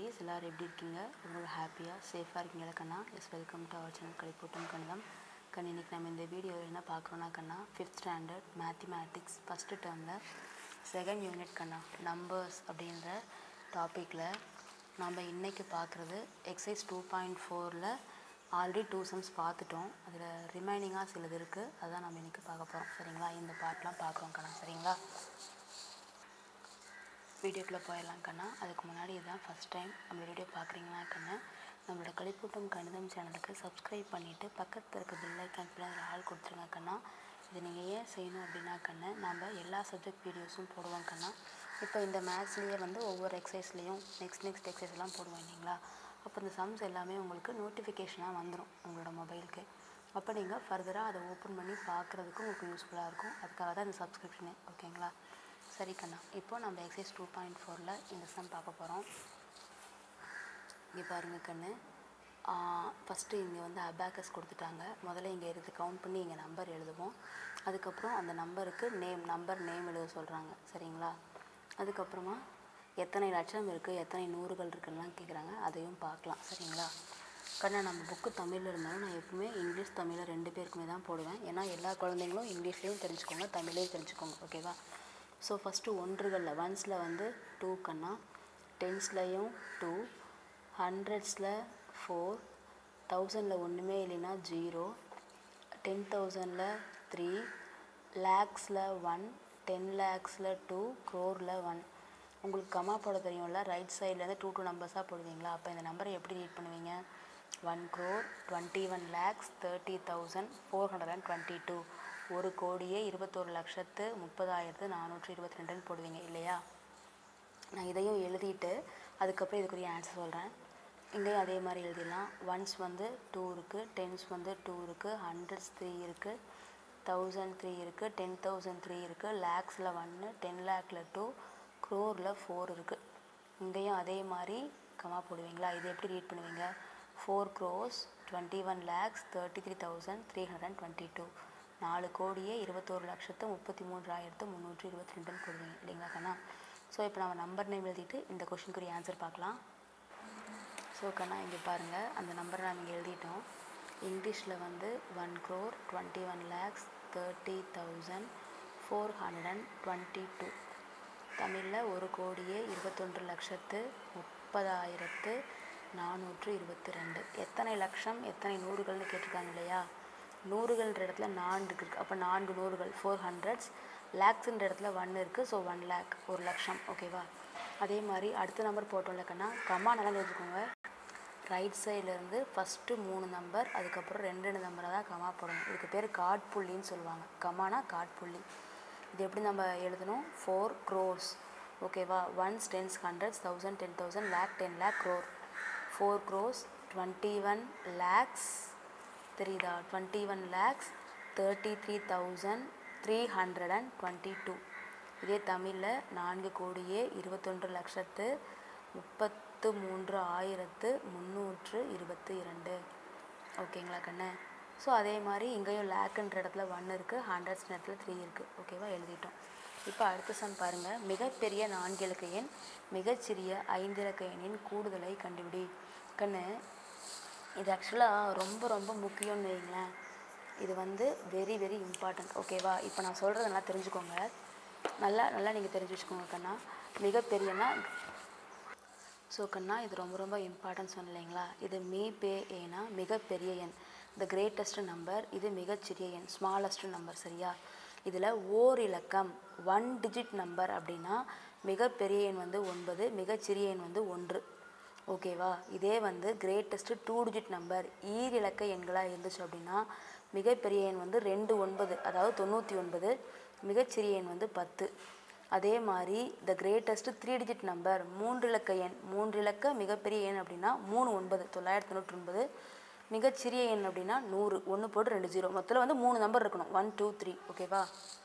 குட்டீஸ் எல்லோரும் எப்படி இருக்கீங்க ரொம்ப ஹாப்பியாக சேஃபாக இருக்கீங்களா கண்ணா yes welcome to our channel கழிப்பூட்டும் கணிதம் கண் இன்னைக்கு நம்ம இந்த வீடியோவில் என்ன பார்க்குறோன்னா கண்ணா ஃபிஃப்த் ஸ்டாண்டர்ட் மேத்தமேட்டிக்ஸ் ஃபஸ்ட்டு டேர்மில் செகண்ட் யூனிட் கண்ணா நம்பர்ஸ் அப்படின்ற டாப்பிக்கில் நம்ம இன்றைக்கி பார்க்குறது எக்ஸைஸ் டூ பாயிண்ட் ஃபோரில் ஆல்ரெடி டூ சம்ஸ் பார்த்துட்டோம் அதில் ரிமைனிங்காக சிலது இருக்குது அதான் நம்ம இன்றைக்கி பார்க்க போகிறோம் சரிங்களா இந்த பார்ட்லாம் பார்க்குறோம் கண்ணா சரிங்களா வீடியோக்குள்ளே போயிடலாம் கண்ணா அதுக்கு முன்னாடி இதுதான் ஃபஸ்ட் டைம் நம்மளோட வீடியோ பார்க்குறீங்களா கண்ணு நம்மளோட கழிப்பூட்டம் கணிதம் சேனலுக்கு சப்ஸ்கிரைப் பண்ணிவிட்டு பக்கத்தில் இருக்க பில் ஐக்கான் பிள்ளை அதில் ஆள் கொடுத்துருங்க கண்ணா இது நீங்கள் ஏன் செய்யணும் அப்படின்னா கண்ணு நம்ம எல்லா சப்ஜெக்ட் வீடியோஸும் போடுவோம் கண்ணா இப்போ இந்த மேத்ஸ்லேயே வந்து ஒவ்வொரு எக்ஸசைஸ்லேயும் நெக்ஸ்ட் நெக்ஸ்ட் எக்ஸசைஸ் எல்லாம் போடுவோம் இல்லைங்களா அப்போ இந்த சம்ஸ் எல்லாமே உங்களுக்கு நோட்டிஃபிகேஷனாக வந்துடும் உங்களோட மொபைலுக்கு அப்போ நீங்கள் ஃபர்தராக அதை ஓப்பன் பண்ணி பார்க்குறதுக்கு உங்களுக்கு யூஸ்ஃபுல்லாக இருக்கும் அதுக்காக தான் இந்த சப்ஸ்கிரிப்ஷனு ஓகேங்களா சரி கண்ணா இப்போ நம்ம எக்ஸைஸ் டூ பாயிண்ட் ஃபோரில் இந்த சம் பார்க்க போகிறோம் இங்கே பாருங்கள் கண்ணு ஃபஸ்ட்டு இங்கே வந்து அபேக்கஸ் கொடுத்துட்டாங்க முதல்ல இங்கே இருந்து கவுண்ட் பண்ணி இங்கே நம்பர் எழுதுவோம் அதுக்கப்புறம் அந்த நம்பருக்கு நேம் நம்பர் நேம் எழுத சொல்கிறாங்க சரிங்களா அதுக்கப்புறமா எத்தனை லட்சம் இருக்குது எத்தனை நூறுகள் இருக்குன்னுலாம் கேட்குறாங்க அதையும் பார்க்கலாம் சரிங்களா கண்ணா நம்ம புக்கு தமிழில் இருந்தாலும் நான் எப்பவுமே இங்கிலீஷ் தமிழில் ரெண்டு பேருக்குமே தான் போடுவேன் ஏன்னா எல்லா குழந்தைங்களும் இங்கிலீஷ்லேயும் தெரிஞ்சுக்கோங்க தமிழ்லேயும் தெரிஞ்சுக்கோங்க ஓகேவா ஸோ ஃபஸ்ட்டு ஒன்றுகளில் ஒன்ஸில் வந்து டூ கண்ணா டென்ஸ்லையும் டூ ஹண்ட்ரட்ஸில் ஃபோர் தௌசண்டில் ஒன்றுமே இல்லைன்னா ஜீரோ டென் தௌசண்டில் த்ரீ லேக்ஸில் ஒன் டென் லேக்ஸில் டூ க்ரோரில் ஒன் உங்களுக்கு கமா போட தெரியும்ல ரைட் சைட்லேருந்து டூ டூ நம்பர்ஸாக போடுவீங்களா அப்போ இந்த நம்பரை எப்படி ரீட் பண்ணுவீங்க one crore twenty one lakhs thirty thousand four hundred and twenty two ஒரு கோடியே இருபத்தோரு லட்சத்து முப்பதாயிரத்து நானூற்றி இருபத்தி ரெண்டுன்னு போடுவீங்க இல்லையா நான் இதையும் எழுதிட்டு அதுக்கப்புறம் இதுக்குரிய ஆன்சர் சொல்கிறேன் இங்கேயும் அதே மாதிரி எழுதிடலாம் ஒன்ஸ் வந்து டூ இருக்குது டென்ஸ் வந்து டூ இருக்குது ஹண்ட்ரட்ஸ் த்ரீ இருக்குது தௌசண்ட் த்ரீ இருக்குது டென் தௌசண்ட் த்ரீ இருக்குது லேக்ஸில் ஒன்று டென் லேக்கில் டூ க்ரோரில் ஃபோர் இருக்குது இங்கேயும் அதே மாதிரி கமா போடுவீங்களா இது எப்படி ரீட் பண்ணுவீங்க four crores twenty one lakhs thirty three thousand three hundred and twenty two நாலு கோடியே இருபத்தோரு லட்சத்து முப்பத்தி மூன்றாயிரத்து முந்நூற்றி இருபத்தி ரெண்டுன்னு போடுவீங்க இல்லைங்களா கண்ணா ஸோ இப்போ நம்ம நம்பர் நேம் எழுதிட்டு இந்த கொஷினுக்குரிய ஆன்சர் பார்க்கலாம் ஸோ கண்ணா இங்கே பாருங்கள் அந்த நம்பரை நம்ம இங்கே எழுதிட்டோம் இங்கிலீஷில் வந்து one crore twenty one lakhs thirty thousand four hundred and twenty two தமிழில் ஒரு கோடியே இருபத்தொன்று லட்சத்து முப்பதாயிரத்து நானூற்று இருபத்தி ரெண்டு எத்தனை லட்சம் எத்தனை நூறுகள்னு கேட்டிருக்காங்க இல்லையா நூறுகள்ன்ற இடத்துல நான்கு இருக்குது அப்போ நான்கு நூறுகள் ஃபோர் ஹண்ட்ரட்ஸ் லேக்ஸுன்ற இடத்துல ஒன் இருக்குது ஸோ ஒன் லேக் ஒரு லட்சம் ஓகேவா அதே மாதிரி அடுத்த நம்பர் போட்டோம்ல கண்ணா கம்மா நல்லா தெரிஞ்சுக்கோங்க ரைட் சைட்லேருந்து ஃபஸ்ட்டு மூணு நம்பர் அதுக்கப்புறம் ரெண்டு ரெண்டு நம்பராக தான் கமா போடணும் இதுக்கு பேர் காட் புள்ளின்னு சொல்லுவாங்க கமானா காட் புள்ளி இது எப்படி நம்ம எழுதணும் ஃபோர் க்ரோர்ஸ் ஓகேவா ones tens hundreds thousand ten thousand lakh ten lakh crore four crores twenty one lakhs தெரியுதா twenty one lakhs thirty three thousand three hundred and twenty two இதே தமிழில் நான்கு கோடியே இருபத்தொன்று லட்சத்து முப்பத்து மூன்று ஆயிரத்து முந்நூற்று இருபத்தி இரண்டு ஓகேங்களா கண்ணு ஸோ அதே மாதிரி இங்கேயும் லேக்குன்ற இடத்துல ஒன் இருக்குது ஹண்ட்ரட்ஸ் இடத்துல த்ரீ இருக்குது ஓகேவா எழுதிட்டோம் இப்போ அடுத்த சம் பாருங்கள் மிகப்பெரிய நான்கு இலக்க எண் மிகச்சிறிய ஐந்து இலக்க எண்ணின் கூடுதலை கண்டுபிடி கண்ணு இது ஆக்சுவலாக ரொம்ப ரொம்ப முக்கியம்னு வைங்களேன் இது வந்து வெரி வெரி இம்பார்ட்டண்ட் ஓகேவா இப்போ நான் சொல்கிறது நல்லா தெரிஞ்சுக்கோங்க நல்லா நல்லா நீங்கள் தெரிஞ்சு வச்சுக்கோங்க கண்ணா மிகப்பெரியனா ஸோ கண்ணா இது ரொம்ப ரொம்ப இம்பார்ட்டன்ட் சொன்னீங்களா இது மீ பே ஏனா மிகப்பெரிய எண் த கிரேட்டஸ்ட் நம்பர் இது மிகச்சிறிய எண் ஸ்மாலஸ்ட் நம்பர் சரியா இதில் ஓர் இலக்கம் ஒன் டிஜிட் நம்பர் அப்படின்னா மிகப்பெரிய எண் வந்து ஒன்பது மிகச்சிறிய எண் வந்து ஒன்று ஓகேவா இதே வந்து கிரேட்டஸ்ட்டு டூ டிஜிட் நம்பர் ஈர் இலக்க எண்களாக இருந்துச்சு அப்படின்னா மிகப்பெரிய எண் வந்து ரெண்டு ஒன்பது அதாவது தொண்ணூற்றி ஒன்பது மிகச்சிறிய எண் வந்து பத்து அதே மாதிரி the greatest three digit number மூன்று இலக்க எண் மூன்று இலக்க மிகப்பெரிய எண் அப்படின்னா மூணு ஒன்பது தொள்ளாயிரத்தி தொண்ணூற்றி ஒன்பது மிகச்சிறிய எண் அப்படின்னா நூறு ஒன்று போட்டு ரெண்டு ஜீரோ மொத்தத்தில் வந்து மூணு நம்பர் இருக்கணும் ஒன் டூ த்ரீ ஓகேவா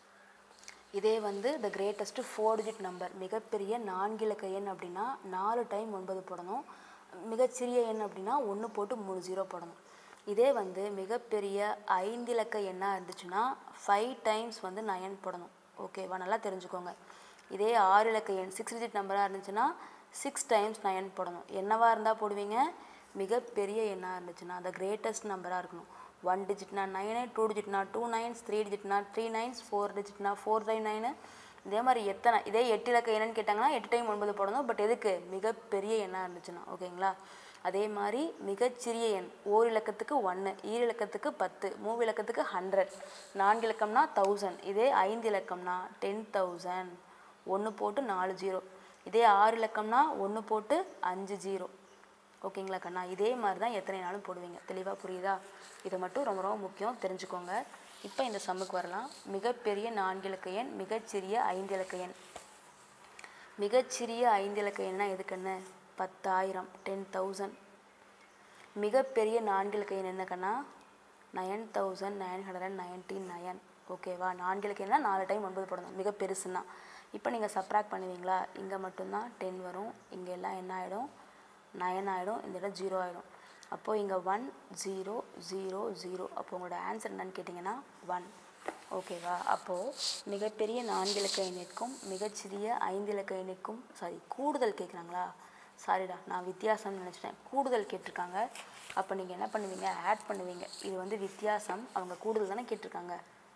இதே வந்து the greatest four digit number மிகப்பெரிய நான்கு இலக்க எண் அப்படின்னா நாலு டைம் ஒன்பது போடணும் மிகச்சிறிய எண் அப்படின்னா ஒன்று போட்டு மூணு ஜீரோ போடணும் இதே வந்து மிகப்பெரிய ஐந்து இலக்க எண்ணாக இருந்துச்சுன்னா ஃபைவ் டைம்ஸ் வந்து நயன் போடணும் ஓகேவா நல்லா தெரிஞ்சுக்கோங்க இதே ஆறு இலக்க எண் சிக்ஸ் டிஜிட் நம்பராக இருந்துச்சுன்னா சிக்ஸ் டைம்ஸ் நயன் போடணும் என்னவாக இருந்தால் போடுவீங்க மிகப்பெரிய எண்ணாக இருந்துச்சுன்னா அந்த கிரேட்டஸ்ட் நம்பராக இருக்கணும் ஒன் டிஜிட்னா நைனு டூ டிஜிட்னா டூ நைன்ஸ் த்ரீ டிஜிட்னா த்ரீ நைன்ஸ் ஃபோர் டிஜிட்னா ஃபோர் ஃபைவ் நைனு இதே மாதிரி எத்தனை இதே எட்டு இலக்க என்னன்னு கேட்டாங்கன்னா எட்டு டைம் ஒன்பது போடணும் பட் எதுக்கு மிகப்பெரிய எண்ணாக இருந்துச்சுன்னா ஓகேங்களா அதே மாதிரி மிகச்சிறிய எண் ஓர் இலக்கத்துக்கு ஒன்று ஈர் இலக்கத்துக்கு பத்து மூவு இலக்கத்துக்கு ஹண்ட்ரட் நான்கு இலக்கம்னா தௌசண்ட் இதே ஐந்து இலக்கம்னா டென் தௌசண்ட் ஒன்று போட்டு நாலு ஜீரோ இதே ஆறு இலக்கம்னா ஒன்று போட்டு அஞ்சு ஜீரோ ஓகேங்களா கண்ணா இதே மாதிரி தான் எத்தனை நாளும் போடுவீங்க தெளிவாக புரியுதா இது மட்டும் ரொம்ப ரொம்ப முக்கியம் தெரிஞ்சுக்கோங்க இப்போ இந்த சம்முக்கு வரலாம் மிகப்பெரிய நான்கு இலக்க எண் மிகச்சிறிய ஐந்து இலக்க எண் மிகச்சிறிய ஐந்து இலக்க எண்ணா எதுக்குன்னு பத்தாயிரம் டென் தௌசண்ட் மிகப்பெரிய நான்கு இலக்க எண் என்ன கண்ணா nine thousand nine hundred and ninety nine ஓகேவா நான்கு இலக்க எண்ணா நாலு டைம் ஒன்பது போடணும் மிக பெருசுன்னா இப்போ நீங்கள் சப்ராக்ட் பண்ணுவீங்களா இங்கே மட்டும்தான் டென் வரும் இங்கே எல்லாம் என்ன ஆகிடும் நயன் ஆகிடும் இந்த இடம் ஜீரோ ஆகிடும் அப்போது இங்கே ஒன் ஜீரோ ஜீரோ ஜீரோ அப்போ உங்களோட ஆன்சர் என்னன்னு கேட்டிங்கன்னா ஒன் ஓகேவா அப்போது மிகப்பெரிய நான்கு இலக்க எண்ணிற்கும் மிகச்சிறிய ஐந்து இலக்க எண்ணிற்கும் சாரி கூடுதல் கேட்குறாங்களா சாரிடா நான் வித்தியாசம்னு நினச்சிட்டேன் கூடுதல் கேட்டிருக்காங்க அப்போ நீங்கள் என்ன பண்ணுவீங்க ஆட் பண்ணுவீங்க இது வந்து வித்தியாசம் அவங்க கூடுதல் தானே கேட்டிருக்காங்க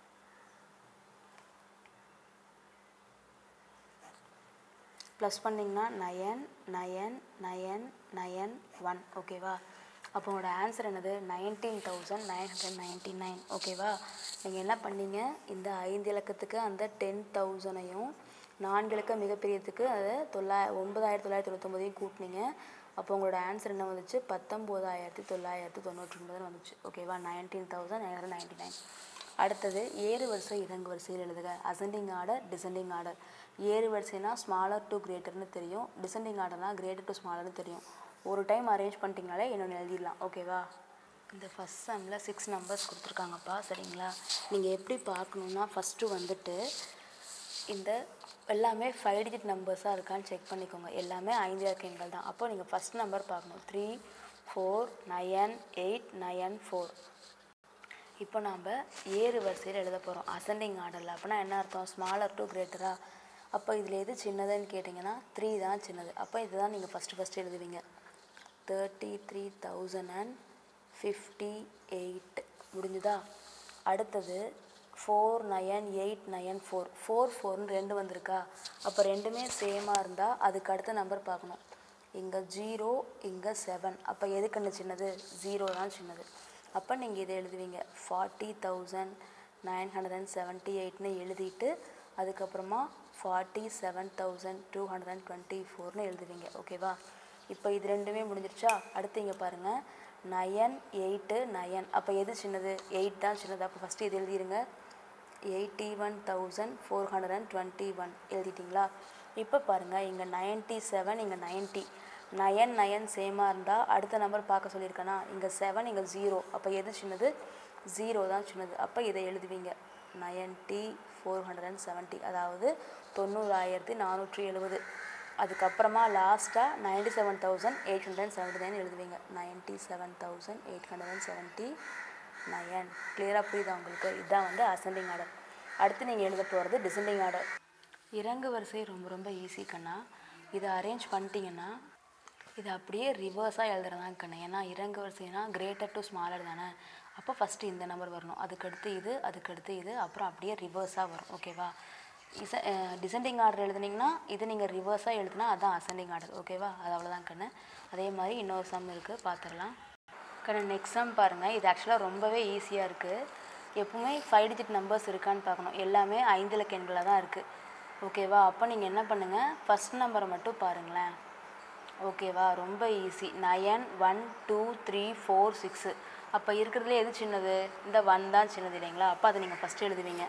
ப்ளஸ் பண்ணிங்கன்னா nine nine nine nine one ஓகேவா அப்போ உங்களோட ஆன்சர் என்னது nineteen thousand nine hundred ninety nine ஓகேவா நீங்கள் என்ன பண்ணீங்க இந்த ஐந்து இலக்கத்துக்கு அந்த டென் தௌசண்டையும் நான்கு இலக்க மிகப்பெரியதுக்கு அதை தொள்ளாய ஒன்பதாயிரத்தி தொள்ளாயிரத்தி தொண்ணூத்தொம்பதையும் கூட்டினீங்க அப்போ உங்களோட ஆன்சர் என்ன வந்துச்சு பத்தொம்போதாயிரத்தி தொள்ளாயிரத்தி தொண்ணூற்றி ஒன்பதுன்னு வந்துச்சு ஓகேவா nineteen thousand nine hundred ninety nine அடுத்தது ஏறு வரிசை இறங்கு வரிசையில் எழுதுக அசெண்டிங் ஆர்டர் டிசெண்டிங் ஆர்டர் ஏறு வரிசைனா ஸ்மாலர் டு கிரேட்டர்னு தெரியும் டிசெண்டிங் ஆர்டர்னா கிரேட்டர் டு ஸ்மாலர்னு தெரியும் ஒரு டைம் அரேஞ்ச் பண்ணிட்டீங்கனாலே இன்னொன்று எழுதிடலாம் ஓகேவா இந்த ஃபஸ்ட் சம்மில் சிக்ஸ் நம்பர்ஸ் கொடுத்துருக்காங்கப்பா சரிங்களா நீங்கள் எப்படி பார்க்கணுன்னா ஃபஸ்ட்டு வந்துட்டு இந்த எல்லாமே ஃபைவ் டிஜிட் நம்பர்ஸாக இருக்கான்னு செக் பண்ணிக்கோங்க எல்லாமே ஐந்து இலக்க எண்கள் தான் அப்போ நீங்கள் ஃபஸ்ட் நம்பர் பார்க்கணும் three four nine eight nine four இப்போ நாம் ஏறு வரிசையில் எழுத போகிறோம் அசெண்டிங் ஆர்டரில் அப்படின்னா என்ன அர்த்தம் ஸ்மாலர் டு கிரேட்டரா அப்போ இதில் எது சின்னதுன்னு கேட்டிங்கன்னா த்ரீ தான் சின்னது அப்போ இதுதான் நீங்கள் ஃபஸ்ட்டு ஃபஸ்ட்டு எழுதுவீங்க thirty three thousand and fifty eight முடிஞ்சுதா அடுத்தது four nine eight nine four four ஃபோர்னு ரெண்டு வந்திருக்கா அப்போ ரெண்டுமே சேமாக இருந்தால் அதுக்கு அடுத்த நம்பர் பார்க்கணும் இங்கே ஜீரோ இங்கே செவன் அப்போ எது கண்ணு சின்னது ஜீரோ தான் சின்னது அப்போ நீங்கள் இதை எழுதுவீங்க forty thousand nine hundred and seventy எயிட்னு எழுதிட்டு அதுக்கப்புறமா forty seven thousand two hundred and twenty ஃபோர்னு எழுதுவீங்க ஓகேவா இப்போ இது ரெண்டுமே முடிஞ்சிருச்சா அடுத்து இங்கே பாருங்கள் நயன் எயிட்டு நயன் அப்போ எது சின்னது எயிட் தான் சின்னது அப்போ ஃபஸ்ட்டு இது எழுதிருங்க eighty one thousand four hundred and twenty one எழுதிட்டிங்களா இப்போ பாருங்கள் இங்கே நைன்ட்டி செவன் இங்கே நைன்ட்டி நயன் நயன் சேமாக இருந்தால் அடுத்த நம்பர் பார்க்க சொல்லியிருக்கேனா இங்கே செவன் இங்கே ஜீரோ அப்போ எது சின்னது ஜீரோ தான் சின்னது அப்போ இதை எழுதுவீங்க ninety four hundred and seventy அதாவது தொண்ணூறாயிரத்தி நானூற்றி எழுபது அதுக்கப்புறமா லாஸ்ட்டாக ninety seven thousand eight hundred and seventy nine எழுதுவீங்க ninety seven thousand eight hundred and seventy nine கிளியராக புரியுதா உங்களுக்கு இதுதான் வந்து அசெண்டிங் ஆர்டர் அடுத்து நீங்கள் எழுத போகிறது டிசெண்டிங் ஆர்டர் இறங்கு வரிசை ரொம்ப ரொம்ப ஈஸி கண்ணா இதை அரேஞ்ச் பண்ணிட்டீங்கன்னா இது அப்படியே ரிவர்ஸாக எழுதுறதான் கண்ணு ஏன்னா இறங்கு வரிசைனா கிரேட்டர் டு ஸ்மாலர் தானே அப்போ ஃபஸ்ட்டு இந்த நம்பர் வரணும் அதுக்கடுத்து இது அதுக்கடுத்து இது அப்புறம் அப்படியே ரிவர்ஸாக வரும் ஓகேவா இச டிசெண்டிங் ஆர்டர் எழுதுனீங்கன்னா இது நீங்கள் ரிவர்ஸாக எழுதுனா அதான் அசெண்டிங் ஆர்டர் ஓகேவா அது அவ்வளோதான் கண்ணு அதே மாதிரி இன்னொரு சம் இருக்குது பார்த்துடலாம் கண்ணு நெக்ஸ்ட் சம் பாருங்கள் இது ஆக்சுவலாக ரொம்பவே ஈஸியாக இருக்குது எப்பவுமே ஃபைவ் டிஜிட் நம்பர்ஸ் இருக்கான்னு பார்க்கணும் எல்லாமே ஐந்து இலக்க எண்களாக தான் இருக்குது ஓகேவா அப்போ நீங்கள் என்ன பண்ணுங்கள் ஃபஸ்ட் நம்பரை மட்டும் பாருங்களேன் ஓகேவா ரொம்ப easy nine one two three four six அப்போ இருக்கிறதுல எது சின்னது இந்த ஒன் தான் சின்னது இல்லைங்களா அப்போ அதை நீங்கள் ஃபஸ்ட்டு எழுதுவீங்க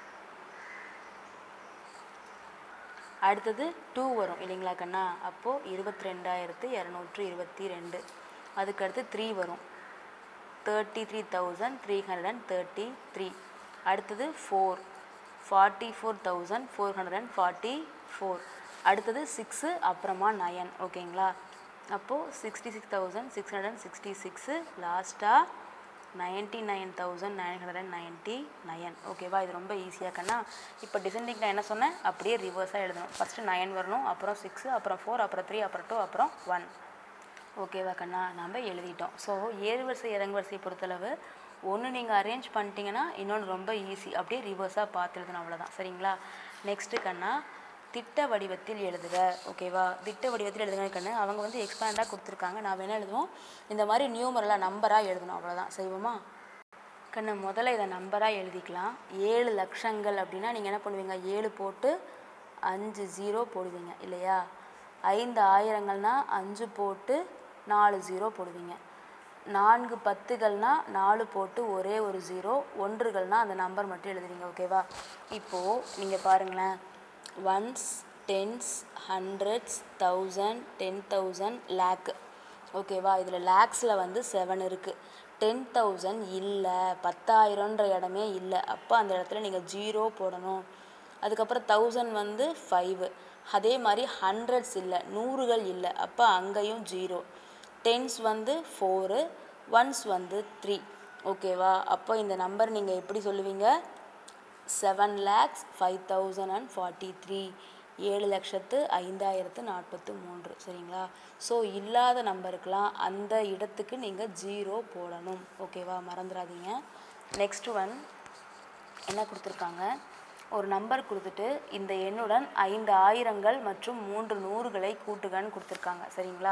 அடுத்தது டூ வரும் இல்லைங்களா கண்ணா அப்போது இருபத்தி ரெண்டாயிரத்து இரநூற்று இருபத்தி ரெண்டு அதுக்கடுத்து த்ரீ வரும் thirty three thousand three hundred and thirty three அடுத்தது four forty four thousand four hundred and forty four அடுத்தது சிக்ஸு அப்புறமா நயன் ஓகேங்களா அப்போது sixty six thousand six hundred and sixty six லாஸ்ட்டாக ninety nine thousand nine hundred and ninety nine ஓகேவா இது ரொம்ப ஈஸியாக கண்ணா இப்போ டிசெண்டிங் நான் என்ன சொன்னேன் அப்படியே ரிவர்ஸாக எழுதணும் ஃபஸ்ட்டு நைன் வரணும் அப்புறம் சிக்ஸு அப்புறம் ஃபோர் அப்புறம் த்ரீ அப்புறம் டூ அப்புறம் ஒன் ஓகேவா கண்ணா நம்ம எழுதிட்டோம் ஸோ ஏறு வரிசை இறங்கு வரிசையை பொறுத்தளவு ஒன்று நீங்கள் அரேஞ்ச் பண்ணிட்டீங்கன்னா இன்னொன்று ரொம்ப ஈஸி அப்படியே ரிவர்ஸாக பார்த்து எழுதணும் அவ்வளோதான் சரிங்களா நெக்ஸ்ட்டு கண்ணா திட்ட வடிவத்தில் எழுதுக ஓகேவா திட்ட வடிவத்தில் எழுதுங்க கண்ணு அவங்க வந்து எக்ஸ்பேண்டாக கொடுத்துருக்காங்க நான் வேணால் எழுதுவோம் இந்த மாதிரி நியூமரெலாம் நம்பராக எழுதணும் அவ்வளோதான் செய்வோமா கண்ணு முதல்ல இதை நம்பராக எழுதிக்கலாம் ஏழு லட்சங்கள் அப்படின்னா நீங்கள் என்ன பண்ணுவீங்க ஏழு போட்டு அஞ்சு ஜீரோ போடுவீங்க இல்லையா ஐந்து ஆயிரங்கள்னா அஞ்சு போட்டு நாலு ஜீரோ போடுவீங்க நான்கு பத்துகள்னா நாலு போட்டு ஒரே ஒரு ஜீரோ ஒன்றுகள்னா அந்த நம்பர் மட்டும் எழுதுவீங்க ஓகேவா இப்போது நீங்கள் பாருங்களேன் ones tens hundreds thousand ten thousand lakh ஓகேவா இதில் லேக்ஸில் வந்து செவன் இருக்குது டென் தௌசண்ட் இல்லை பத்தாயிரன்ற இடமே இல்லை அப்போ அந்த இடத்துல நீங்கள் ஜீரோ போடணும் அதுக்கப்புறம் தௌசண்ட் வந்து ஃபைவு அதே மாதிரி ஹண்ட்ரட்ஸ் இல்லை நூறுகள் இல்லை அப்போ அங்கேயும் ஜீரோ டென்ஸ் வந்து ஃபோரு ஒன்ஸ் வந்து த்ரீ ஓகேவா அப்போ இந்த நம்பர் நீங்கள் எப்படி சொல்லுவீங்க seven lakhs five thousand and forty three ஏழு லட்சத்து ஐந்தாயிரத்து நாற்பத்து மூன்று சரிங்களா ஸோ இல்லாத நம்பருக்கெலாம் அந்த இடத்துக்கு நீங்கள் ஜீரோ போடணும் ஓகேவா மறந்துடாதீங்க நெக்ஸ்ட் ஒன் என்ன கொடுத்துருக்காங்க ஒரு நம்பர் கொடுத்துட்டு இந்த எண்ணுடன் ஐந்து ஆயிரங்கள் மற்றும் மூன்று நூறுகளை கூட்டுகன்னு கொடுத்துருக்காங்க சரிங்களா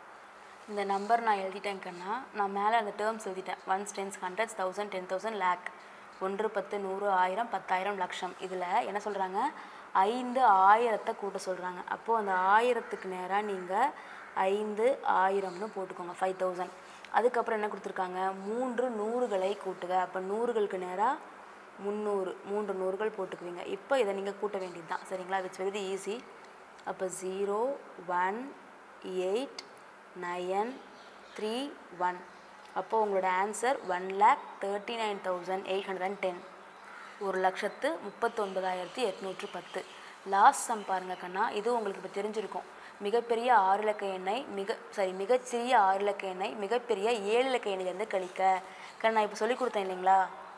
இந்த நம்பர் நான் எழுதிட்டேன் கண்ணா நான் மேலே அந்த டேர்ம்ஸ் எழுதிட்டேன் ones tens hundreds thousand ten thousand lakh ஒன்று பத்து நூறு ஆயிரம் பத்தாயிரம் லட்சம் இதில் என்ன சொல்கிறாங்க ஐந்து ஆயிரத்தை கூட்ட சொல்கிறாங்க அப்போது அந்த ஆயிரத்துக்கு நேராக நீங்கள் ஐந்து ஆயிரம்னு போட்டுக்கோங்க ஃபைவ் தௌசண்ட் அதுக்கப்புறம் என்ன கொடுத்துருக்காங்க மூன்று நூறுகளை கூட்டுக அப்போ நூறுகளுக்கு நேராக முந்நூறு மூன்று நூறுகள் போட்டுக்குவீங்க இப்போ இதை நீங்கள் கூட்ட வேண்டியது தான் சரிங்களா விட்ஸ் வெரி ஈஸி அப்போ zero one eight nine three one அப்போது உங்களோட answer one lakh thirty nine thousand eight hundred and ten ஒரு லட்சத்து முப்பத்தொன்பதாயிரத்தி எட்நூற்று பத்து லாஸ்ட் சம் பாருங்க கண்ணா இது உங்களுக்கு இப்போ தெரிஞ்சிருக்கும் மிகப்பெரிய ஆறு இலக்க எண்ணெய் மிக சாரி மிகச்சிறிய ஆறு இலக்க எண்ணெய் மிகப்பெரிய ஏழு இலக்க எண்ணிலேருந்து கழிக்க கண்ணா இப்போ சொல்லி கொடுத்தேன் இல்லைங்களா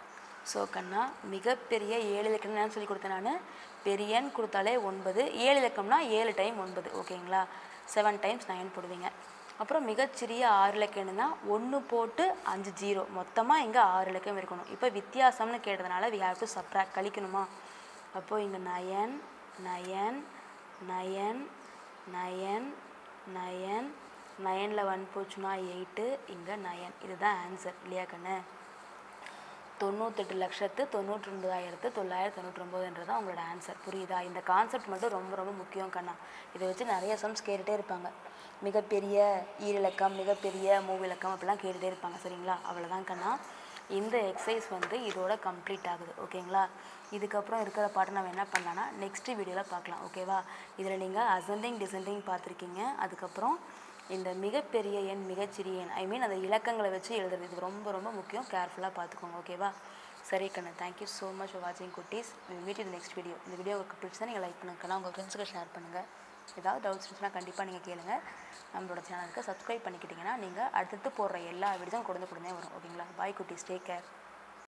ஸோ கண்ணா மிகப்பெரிய ஏழு இலக்கணம் என்ன சொல்லி கொடுத்தேன் நான் பெரியன் கொடுத்தாலே ஒன்பது ஏழு இலக்கம்னா ஏழு டைம் ஒன்பது ஓகேங்களா செவன் டைம்ஸ் நைன் போடுவீங்க அப்புறம் மிகச்சிறிய ஆறு இலக்கணம்னா ஒன்று போட்டு அஞ்சு ஜீரோ மொத்தமாக இங்கே ஆறு இலக்கம் இருக்கணும் இப்போ வித்தியாசம்னு கேட்டதுனால வி ஹாவ் டு சப்ராக்ட் கழிக்கணுமா அப்போது இங்கே nine nine nine nine nine நயனில் ஒன் போச்சுன்னா எயிட்டு இங்கே நயன் இதுதான் ஆன்சர் இல்லையா கண்ணு தொண்ணூத்தெட்டு லட்சத்து தொண்ணூற்றி ஒன்பதாயிரத்து தொள்ளாயிரத்தி தொண்ணூற்றி ஒம்போதுன்றது தான் உங்களோட ஆன்சர் புரியுதா இந்த கான்செப்ட் மட்டும் ரொம்ப ரொம்ப முக்கியம் கண்ணா இதை வச்சு நிறைய சம்ஸ் கேட்டுகிட்டே இருப்பாங்க மிகப்பெரிய ஈரிலக்கம் மிகப்பெரிய மூவிலக்கம் அப்படிலாம் கேட்டுகிட்டே இருப்பாங்க சரிங்களா அவ்வளோதான் கண்ணா இந்த எக்ஸசைஸ் வந்து இதோட கம்ப்ளீட் ஆகுது ஓகேங்களா இதுக்கப்புறம் இருக்கிற பாட்டை நம்ம என்ன பண்ணலாம்னா நெக்ஸ்ட் வீடியோவில் பார்க்கலாம் ஓகேவா இதில் நீங்கள் அசெண்டிங் டிசெண்டிங் பார்த்துருக்கீங்க அதுக்கப்புறம் இந்த மிகப்பெரிய எண் மிகச்சிறிய எண் ஐ மீன் அந்த இலக்கங்களை வச்சு எழுதுறது இது ரொம்ப ரொம்ப முக்கியம் கேர்ஃபுல்லாக பார்த்துக்கோங்க ஓகேவா சரி கண்ணு தேங்க்யூ ஸோ மச் ஃபார் வாட்சிங் குட்டீஸ் மீட் இது நெக்ஸ்ட் வீடியோ இந்த வீடியோ உங்களுக்கு பிடிச்சா நீங்கள் லைக் பண்ணுங்கன்னா உங்கள் ஃப்ரெண்ட்ஸுக்கு ஷேர் பண்ணுங்கள் ஏதாவது டவுட்ஸ் இருந்துச்சுன்னா கண்டிப்பாக நீங்கள் கேளுங்க நம்மளோட சேனலுக்கு சப்ஸ்கிரைப் பண்ணிக்கிட்டிங்கன்னா நீங்கள் அடுத்தடுத்து போடுற எல்லா வீடியோஸும் கொடுத்து கொடுத்தே வரும் ஓகேங்களா பாய் குட்டீஸ் டேக் கேர்